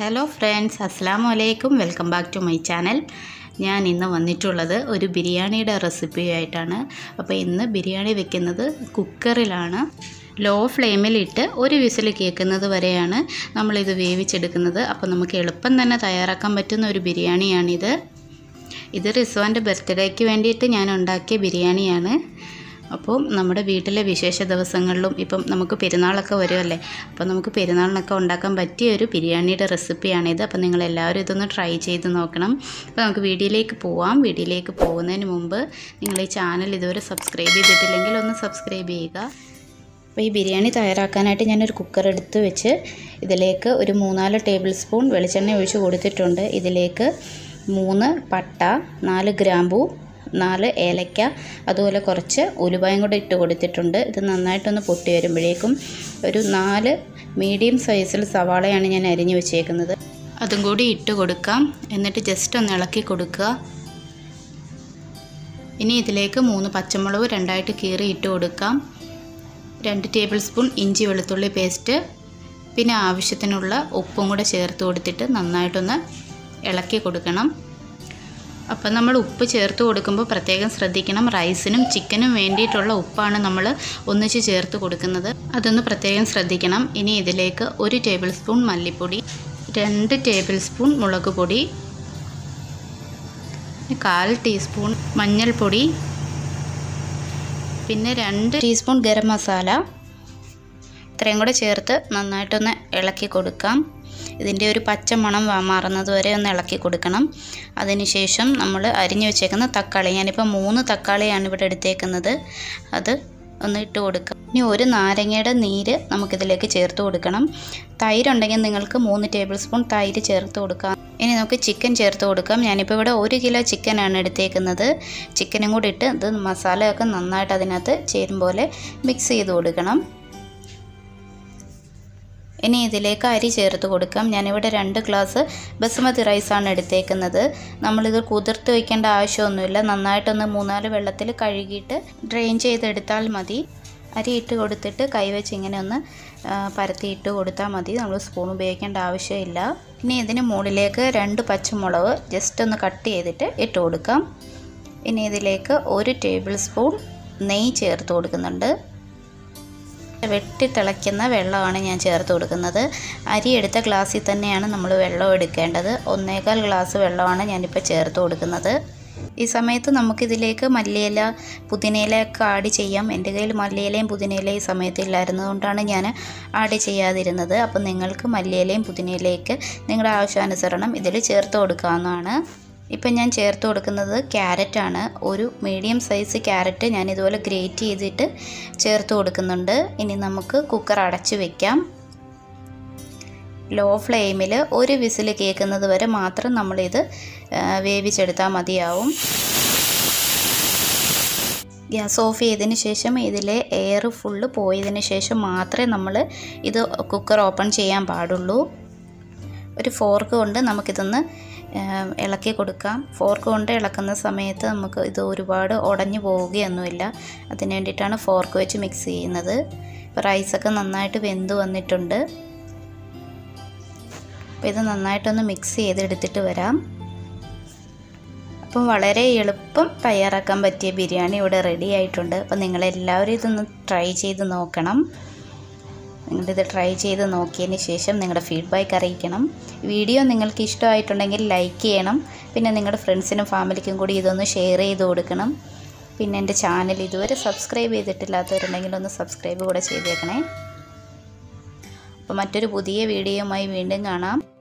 hello friends അസ്സാം വലൈക്കും welcome back to my channel ഞാൻ ഇന്ന് വന്നിട്ടുള്ളത് ഒരു ബിരിയാണിയുടെ റെസിപ്പിയായിട്ടാണ് അപ്പോൾ ഇന്ന് ബിരിയാണി വെക്കുന്നത് കുക്കറിലാണ് ലോ ഫ്ലെയിമിലിട്ട് ഒരു വിസിൽ കേൾക്കുന്നത് വരെയാണ് നമ്മളിത് വേവിച്ചെടുക്കുന്നത് അപ്പോൾ നമുക്ക് എളുപ്പം തന്നെ തയ്യാറാക്കാൻ പറ്റുന്ന ഒരു ബിരിയാണിയാണിത് ഇത് റിസ്വാൻ്റെ ബർത്ത്ഡേക്ക് വേണ്ടിയിട്ട് ഞാൻ ഉണ്ടാക്കിയ ബിരിയാണിയാണ് അപ്പോൾ നമ്മുടെ വീട്ടിലെ വിശേഷ ദിവസങ്ങളിലും ഇപ്പം നമുക്ക് പെരുന്നാളൊക്കെ വരുമല്ലേ അപ്പോൾ നമുക്ക് പെരുന്നാളിനൊക്കെ ഉണ്ടാക്കാൻ പറ്റിയ ഒരു ബിരിയാണിയുടെ റെസിപ്പിയാണിത് അപ്പോൾ നിങ്ങൾ എല്ലാവരും ഇതൊന്ന് ട്രൈ ചെയ്ത് നോക്കണം അപ്പോൾ നമുക്ക് വീഡിയോയിലേക്ക് പോവാം വീഡിയോയിലേക്ക് പോകുന്നതിന് മുമ്പ് നിങ്ങൾ ഈ ചാനൽ ഇതുവരെ സബ്സ്ക്രൈബ് ചെയ്തിട്ടില്ലെങ്കിൽ ഒന്ന് സബ്സ്ക്രൈബ് ചെയ്യുക അപ്പോൾ ഈ ബിരിയാണി തയ്യാറാക്കാനായിട്ട് ഞാനൊരു കുക്കർ എടുത്ത് വെച്ച് ഇതിലേക്ക് ഒരു മൂന്നാല് ടേബിൾ സ്പൂൺ വെളിച്ചെണ്ണ ഒഴിച്ച് കൊടുത്തിട്ടുണ്ട് ഇതിലേക്ക് മൂന്ന് പട്ട നാല് ഗ്രാമ്പൂ നാല് ഏലക്ക അതുപോലെ കുറച്ച് ഉലുവായും കൂടെ ഇട്ട് കൊടുത്തിട്ടുണ്ട് ഇത് നന്നായിട്ടൊന്ന് പൊട്ടി വരുമ്പോഴേക്കും ഒരു നാല് മീഡിയം സൈസിൽ സവാളയാണ് ഞാൻ അരിഞ്ഞു വെച്ചേക്കുന്നത് അതും കൂടി ഇട്ട് കൊടുക്കാം എന്നിട്ട് ജസ്റ്റ് ഒന്ന് ഇളക്കി കൊടുക്കുക ഇനി ഇതിലേക്ക് മൂന്ന് പച്ചമുളക് രണ്ടായിട്ട് കീറി ഇട്ട് കൊടുക്കാം രണ്ട് ടേബിൾ സ്പൂൺ ഇഞ്ചി വെളുത്തുള്ളി പേസ്റ്റ് പിന്നെ ആവശ്യത്തിനുള്ള ഉപ്പും കൂടെ ചേർത്ത് കൊടുത്തിട്ട് നന്നായിട്ടൊന്ന് ഇളക്കി കൊടുക്കണം അപ്പം നമ്മൾ ഉപ്പ് ചേർത്ത് കൊടുക്കുമ്പോൾ പ്രത്യേകം ശ്രദ്ധിക്കണം റൈസിനും ചിക്കനും വേണ്ടിയിട്ടുള്ള ഉപ്പാണ് നമ്മൾ ഒന്നിച്ച് ചേർത്ത് കൊടുക്കുന്നത് അതൊന്ന് പ്രത്യേകം ശ്രദ്ധിക്കണം ഇനി ഇതിലേക്ക് ഒരു ടേബിൾ സ്പൂൺ മല്ലിപ്പൊടി രണ്ട് ടേബിൾ സ്പൂൺ മുളക് പൊടി കാൽ ടീസ്പൂൺ മഞ്ഞൾപ്പൊടി പിന്നെ രണ്ട് ടീസ്പൂൺ ഗരം മസാല ഇത്രയും കൂടെ ചേർത്ത് നന്നായിട്ടൊന്ന് ഇളക്കി കൊടുക്കാം ഇതിൻ്റെ ഒരു പച്ച മണം മാറുന്നത് വരെ ഒന്ന് ഇളക്കി കൊടുക്കണം അതിനുശേഷം നമ്മൾ അരിഞ്ഞു വെച്ചേക്കുന്ന തക്കാളി ഞാനിപ്പോൾ മൂന്ന് തക്കാളിയാണ് ഇവിടെ എടുത്തേക്കുന്നത് അത് ഒന്ന് ഇട്ട് കൊടുക്കാം ഇനി ഒരു നാരങ്ങയുടെ നീര് നമുക്കിതിലേക്ക് ചേർത്ത് കൊടുക്കണം തൈരുണ്ടെങ്കിൽ നിങ്ങൾക്ക് മൂന്ന് ടേബിൾ സ്പൂൺ തൈര് ചേർത്ത് കൊടുക്കാം ഇനി നമുക്ക് ചിക്കൻ ചേർത്ത് കൊടുക്കാം ഞാനിപ്പോൾ ഇവിടെ ഒരു കിലോ ചിക്കനാണ് എടുത്തേക്കുന്നത് ചിക്കനും കൂടി ഇട്ട് ഇത് മസാലയൊക്കെ നന്നായിട്ട് അതിനകത്ത് ചേരും പോലെ മിക്സ് ചെയ്ത് കൊടുക്കണം ഇനി ഇതിലേക്ക് അരി ചേർത്ത് കൊടുക്കാം ഞാനിവിടെ രണ്ട് ഗ്ലാസ് ബസുമതി റൈസാണ് എടുത്തേക്കുന്നത് നമ്മളിത് കുതിർത്ത് വയ്ക്കേണ്ട ആവശ്യമൊന്നുമില്ല നന്നായിട്ടൊന്ന് മൂന്നാല് വെള്ളത്തിൽ കഴുകിയിട്ട് ഡ്രെയിൻ ചെയ്തെടുത്താൽ മതി അരി ഇട്ട് കൊടുത്തിട്ട് കൈവച്ച് ഇങ്ങനെ ഒന്ന് പരത്തിയിട്ട് കൊടുത്താൽ മതി നമ്മൾ സ്പൂൺ ഉപയോഗിക്കേണ്ട ആവശ്യമില്ല ഇനി ഇതിന് മുകളിലേക്ക് രണ്ട് പച്ചമുളക് ജസ്റ്റ് ഒന്ന് കട്ട് ചെയ്തിട്ട് ഇട്ട് കൊടുക്കാം ഇനി ഇതിലേക്ക് ഒരു ടേബിൾ സ്പൂൺ നെയ്യ് ചേർത്ത് കൊടുക്കുന്നുണ്ട് വെട്ടി തിളയ്ക്കുന്ന വെള്ളമാണ് ഞാൻ ചേർത്ത് കൊടുക്കുന്നത് അരി എടുത്ത ഗ്ലാസ്സിൽ തന്നെയാണ് നമ്മൾ വെള്ളം എടുക്കേണ്ടത് ഒന്നേകാൽ ഗ്ലാസ് വെള്ളമാണ് ഞാനിപ്പോൾ ചേർത്ത് കൊടുക്കുന്നത് ഈ സമയത്ത് നമുക്കിതിലേക്ക് മല്ലിയില പുതിനയിലയൊക്കെ ആഡ് ചെയ്യാം എൻ്റെ കയ്യിൽ മല്ലിയിലയും പുതിനയിലയും ഈ സമയത്ത് ഇല്ലായിരുന്നതുകൊണ്ടാണ് ഞാൻ ആഡ് ചെയ്യാതിരുന്നത് അപ്പം നിങ്ങൾക്ക് മല്ലിയിലയും പുതിനയിലയൊക്കെ നിങ്ങളുടെ ആവശ്യാനുസരണം ഇതിൽ ചേർത്ത് കൊടുക്കാവുന്നതാണ് ഇപ്പം ഞാൻ ചേർത്ത് കൊടുക്കുന്നത് ക്യാരറ്റാണ് ഒരു മീഡിയം സൈസ് ക്യാരറ്റ് ഞാൻ ഇതുപോലെ ഗ്രേറ്റ് ചെയ്തിട്ട് ചേർത്ത് കൊടുക്കുന്നുണ്ട് ഇനി നമുക്ക് കുക്കർ അടച്ച് വെക്കാം ലോ ഫ്ലെയിമിൽ ഒരു വിസിൽ കേൾക്കുന്നത് വരെ മാത്രം നമ്മളിത് വേവിച്ചെടുത്താൽ മതിയാവും ഗ്യാസ് ഓഫ് ചെയ്തതിന് ശേഷം ഇതിലെ എയർ ഫുള്ള് പോയതിന് ശേഷം മാത്രമേ നമ്മൾ ഇത് കുക്കർ ഓപ്പൺ ചെയ്യാൻ പാടുള്ളൂ ഒരു ഫോർക്ക് കൊണ്ട് നമുക്കിതൊന്ന് ഇളക്കി കൊടുക്കാം ഫോർക്ക് കൊണ്ട് ഇളക്കുന്ന സമയത്ത് നമുക്ക് ഇത് ഒരുപാട് ഉടഞ്ഞു പോവുകയൊന്നുമില്ല അതിന് വേണ്ടിയിട്ടാണ് ഫോർക്ക് വെച്ച് മിക്സ് ചെയ്യുന്നത് ഇപ്പോൾ റൈസൊക്കെ നന്നായിട്ട് വെന്ത് വന്നിട്ടുണ്ട് അപ്പോൾ ഇത് നന്നായിട്ടൊന്ന് മിക്സ് ചെയ്തെടുത്തിട്ട് വരാം അപ്പം വളരെ എളുപ്പം തയ്യാറാക്കാൻ പറ്റിയ ബിരിയാണി ഇവിടെ റെഡി ആയിട്ടുണ്ട് അപ്പം നിങ്ങളെല്ലാവരും ഇതൊന്ന് ട്രൈ ചെയ്ത് നോക്കണം നിങ്ങളിത് ട്രൈ ചെയ്ത് നോക്കിയതിന് ശേഷം നിങ്ങളുടെ ഫീഡ്ബാക്ക് അറിയിക്കണം വീഡിയോ നിങ്ങൾക്ക് ഇഷ്ടമായിട്ടുണ്ടെങ്കിൽ ലൈക്ക് ചെയ്യണം പിന്നെ നിങ്ങളുടെ ഫ്രണ്ട്സിനും ഫാമിലിക്കും കൂടി ഇതൊന്ന് ഷെയർ ചെയ്ത് കൊടുക്കണം പിന്നെ എൻ്റെ ചാനൽ ഇതുവരെ സബ്സ്ക്രൈബ് ചെയ്തിട്ടില്ലാത്തവരുണ്ടെങ്കിൽ ഒന്ന് സബ്സ്ക്രൈബ് കൂടെ ചെയ്തേക്കണേ അപ്പോൾ മറ്റൊരു പുതിയ വീഡിയോയുമായി വീണ്ടും കാണാം